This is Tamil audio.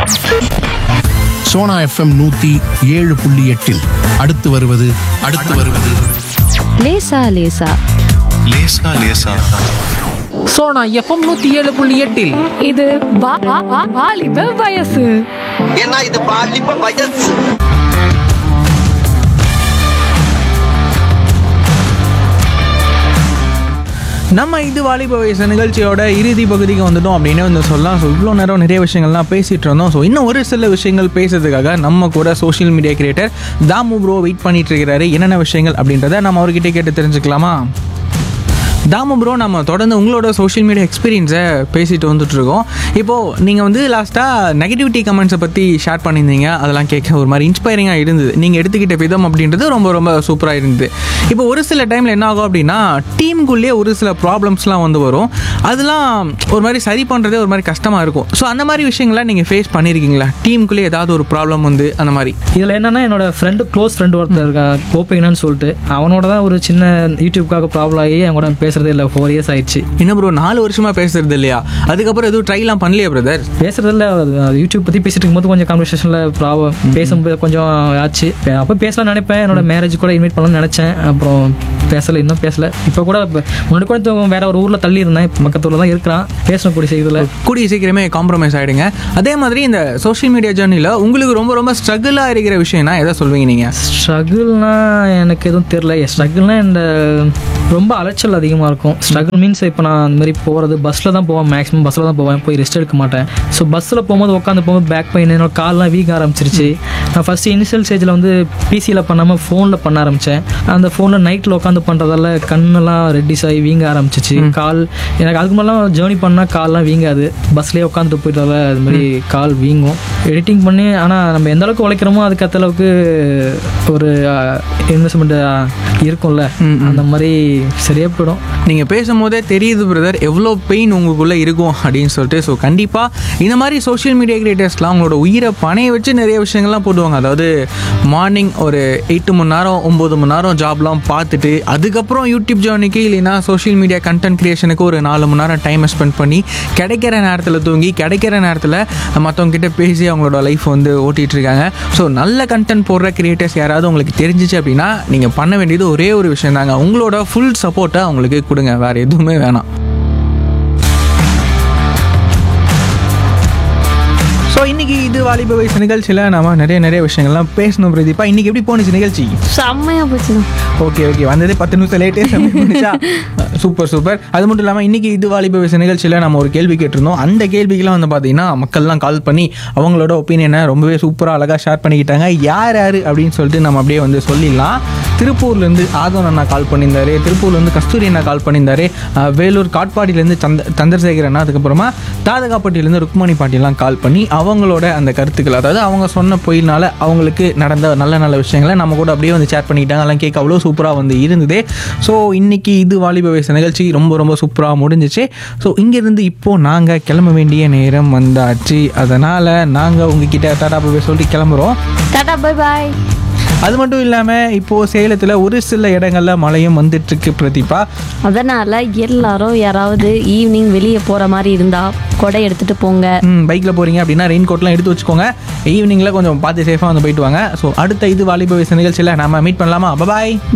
சோனா எஃப்எம் நூத்தி ஏழு புள்ளி எட்டில் அடுத்து வருவது அடுத்து வருவது லேசா லேசா லேசா லேசா சோனா எஃப்எம் நூத்தி ஏழு புள்ளி எட்டில் இது வா- வா- வா- வாலிப வயசு ஏன்னா இது பாலிப்ப வயசு நம்ம இது வாலிப வயசு நிகழ்ச்சியோட இறுதி பகுதிக்கு வந்துட்டோம் அப்படின்னு வந்து சொல்லலாம் ஸோ இவ்வளோ நேரம் நிறைய விஷயங்கள்லாம் பேசிட்டு இருந்தோம் ஸோ இன்னும் ஒரு சில விஷயங்கள் பேசுறதுக்காக நம்ம கூட social media creator Damu bro wait பண்ணிட்டு இருக்கிறாரு என்னென்ன விஷயங்கள் அப்படின்றத நம்ம அவர்கிட்ட கேட்டு தெரிஞ்சுக்கலாமா தாமு ப்ரோ நம்ம தொடர்ந்து உங்களோட சோஷியல் மீடியா எக்ஸ்பீரியன்ஸை பேசிட்டு வந்துட்டு இருக்கோம் இப்போது நீங்கள் வந்து லாஸ்ட்டாக நெகட்டிவிட்டி கமெண்ட்ஸை பற்றி ஷேர் பண்ணியிருந்தீங்க அதெல்லாம் கேட்க ஒரு மாதிரி இன்ஸ்பைரிங்காக இருந்தது நீங்கள் எடுத்துக்கிட்ட விதம் அப்படின்றது ரொம்ப ரொம்ப சூப்பராக இருந்தது இப்போ ஒரு சில டைமில் என்ன ஆகும் அப்படின்னா டீமுக்குள்ளேயே ஒரு சில ப்ராப்ளம்ஸ்லாம் வந்து வரும் அதெல்லாம் ஒரு மாதிரி சரி பண்ணுறதே ஒரு மாதிரி கஷ்டமாக இருக்கும் ஸோ அந்த மாதிரி விஷயங்கள்லாம் நீங்கள் ஃபேஸ் பண்ணியிருக்கீங்களா டீமுக்குள்ளேயே ஏதாவது ஒரு ப்ராப்ளம் வந்து அந்த மாதிரி இதில் என்னன்னா என்னோட ஃப்ரெண்டு க்ளோஸ் ஃப்ரெண்டு ஒருத்தர் இருக்கான் கோப்பைங்கன்னு சொல்லிட்டு அவனோட தான் ஒரு சின்ன யூடியூப்காக ப்ராப்ளம் ஆகி என் கூட பேசுறதே இல்லை ஃபோர் இயர்ஸ் ஆயிடுச்சு என்ன ப்ரோ நாலு வருஷமாக பேசுறது இல்லையா அதுக்கப்புறம் எதுவும் ட்ரைலாம் பண்ணலையா பிரதர் பேசுறது இல்லை யூடியூப் பற்றி பேசிட்டு இருக்கும்போது கொஞ்சம் கான்வர்சேஷனில் ப்ராப்ளம் பேசும்போது கொஞ்சம் ஆச்சு அப்போ பேசலாம் நினைப்பேன் என்னோட மேரேஜ் கூட இன்வைட் பண்ணலாம்னு நினச்சேன் அப்புறம் பேசலை இன்னும் பேசல இப்போ கூட இப்ப முன்னாடி கூட தூ- வேற ஒரு ஊரில் தள்ளி இருந்தேன் இப்போ பக்கத்துல தான் இருக்கிறான் பேசணும் கூடிய செய்தியில் கூடிய சீக்கிரமே காம்ப்ரமைஸ் ஆகிடுங்க அதே மாதிரி இந்த சோஷியல் மீடியா ஜேர்னியில் உங்களுக்கு ரொம்ப ரொம்ப ஸ்ட்ரகிளாக இருக்கிற விஷயம்னா எதை சொல்வீங்க நீங்கள் ஸ்ட்ரகிள்னா எனக்கு எதுவும் தெரில ஸ்ட்ரகிள்னா இந்த ரொம்ப அலைச்சல் அதிகமாக இருக்கும் ஸ்ட்ரகிள் மீன்ஸ் இப்போ நான் அந்த மாதிரி போகிறது பஸ்ஸில் தான் போவேன் மேக்ஸிமம் பஸ்ஸில் தான் போவேன் போய் ரெஸ்ட் எடுக்க மாட்டேன் ஸோ பஸ்ஸில் போகும்போது உட்காந்து போகும்போது பேக் பெயின் என்னோட கால்லாம் வீக ஆரம்பிச்சிருச்சு நான் ஃபஸ்ட்டு இனிஷியல் ஸ்டேஜில் வந்து பிசியில் பண்ணாமல் ஃபோனில் பண்ண ஆரம்பித்தேன் அந்த ஃபோனில் நைட்டில் உட்காந்து பண்ணுறதால கண்ணெல்லாம் ரெட்டிஸ் ஆகி வீங்க ஆரம்பிச்சிச்சு கால் எனக்கு அதுக்கு முன்னெல்லாம் ஜேர்னி பண்ணால் கால்லாம் வீங்காது பஸ்லேயே உட்காந்துட்டு போயிட்டால அது மாதிரி கால் வீங்கும் எடிட்டிங் பண்ணி ஆனால் நம்ம எந்த அளவுக்கு உழைக்கிறோமோ அதுக்கேற்ற அளவுக்கு ஒரு இன்வெஸ்ட்மெண்ட் இருக்கும்ல அந்த மாதிரி சரியா போயிடும் நீங்கள் பேசும்போதே தெரியுது பிரதர் எவ்வளோ பெயின் உங்களுக்குள்ளே இருக்கும் அப்படின்னு சொல்லிட்டு ஸோ கண்டிப்பாக இந்த மாதிரி சோஷியல் மீடியா கிரியேட்டர்ஸ்லாம் அவங்களோட உயிரை பணைய வச்சு நிறைய விஷயங்கள்லாம் போடுவாங்க அதாவது மார்னிங் ஒரு எட்டு மணி நேரம் ஒம்பது மணி நேரம் ஜாப்லாம் பார்த்துட்டு அதுக்கப்புறம் யூடியூப் ஜேர்னிக்கு இல்லைன்னா சோஷியல் மீடியா கண்டென்ட் கிரியேஷனுக்கு ஒரு நாலு மணி நேரம் டைமை ஸ்பெண்ட் பண்ணி கிடைக்கிற நேரத்தில் தூங்கி கிடைக்கிற நேரத்தில் மற்றவங்க கிட்ட பேசி அவங்களோட லைஃப் வந்து ஓட்டிகிட்டு இருக்காங்க ஸோ நல்ல கண்டென்ட் போடுற கிரியேட்டர்ஸ் யாராவது உங்களுக்கு தெரிஞ்சிச்சு அப்படின்னா நீங்கள் பண்ண வேண்டியது ஒரே ஒரு விஷயம் தாங்க உங்களோட ஃபுல் சப்போர்ட்டை அவங்களுக்கு கொடுங்க வேறு எதுவுமே வேணாம் ஸோ இன்னைக்கு இது வாலிப வயசு நிகழ்ச்சியில் நாம நிறைய நிறைய விஷயங்கள்லாம் பேசணும் பிரதீபா இன்னைக்கு எப்படி போணுச்சு நிகழ்ச்சி செம்மையா போச்சுண்ணா ஓகே ஓகே வந்ததே பத்து நிமிஷம் லேட்டே பண்ணிச்சா சூப்பர் சூப்பர் அது மட்டும் இல்லாமல் இன்னைக்கு இது வாலிப வயசு நிகழ்ச்சியில் நம்ம ஒரு கேள்வி கேட்டிருந்தோம் அந்த கேள்விக்கெல்லாம் வந்து பார்த்தீங்கன்னா மக்கள்லாம் கால் பண்ணி அவங்களோட ஒப்பீனியனை ரொம்பவே சூப்பராக அழகாக ஷேர் பண்ணிக்கிட்டாங்க யார் யார் அப்படின்னு சொல்லிட்டு நம்ம அப்படியே வந்து சொல்லிடலாம் திருப்பூர்லேருந்து ஆதவன் அண்ணா கால் பண்ணியிருந்தாரு திருப்பூர்லேருந்து கஸ்தூரி அண்ணா கால் பண்ணியிருந்தாரு அஹ் வேலூர் காட்பாடியிலேருந்து சந்த சந்திரசேகர் அண்ணா அதுக்கப்புறமா தாதகாப்பட்டியிலேருந்து ருக்மணி பாட்டிலாம் கால் பண்ணி அவங்களோட அந்த கருத்துக்கள் அதாவது அவங்க சொன்ன பொயினால அவங்களுக்கு நடந்த நல்ல நல்ல விஷயங்களை நம்ம கூட அப்படியே வந்து ஷேர் பண்ணிக்கிட்டாங்க அதெல்லாம் கேட்க அவ்வளோ சூப்பராக வந்து இருந்தது ஸோ இன்னைக்கு இது வாலிப வயசு நிகழ்ச்சி ரொம்ப ரொம்ப சூப்பராக முடிஞ்சிச்சு ஸோ இங்கேருந்து இப்போது நாங்கள் கிளம்ப வேண்டிய நேரம் வந்தாச்சு அதனால் நாங்கள் உங்ககிட்ட டாடா போய் சொல்லிட்டு கிளம்புறோம் டாடா பை பாய் அது மட்டும் இல்லாமல் இப்போது சேலத்தில் ஒரு சில இடங்களில் மழையும் வந்துட்டுருக்கு பிரதீபா அதனால எல்லாரும் யாராவது ஈவினிங் வெளியே போற மாதிரி இருந்தா கொடை எடுத்துட்டு போங்க பைக்கில் போகிறீங்க அப்படின்னா ரெயின் கோட்லாம் எடுத்து வச்சுக்கோங்க ஈவினிங்கில் கொஞ்சம் பார்த்து சேஃபாக வந்து போயிட்டு வாங்க ஸோ அடுத்த இது வாலிப வயசு நிகழ்ச்சியில் நம்ம மீட் பண்ணலாமா பாய்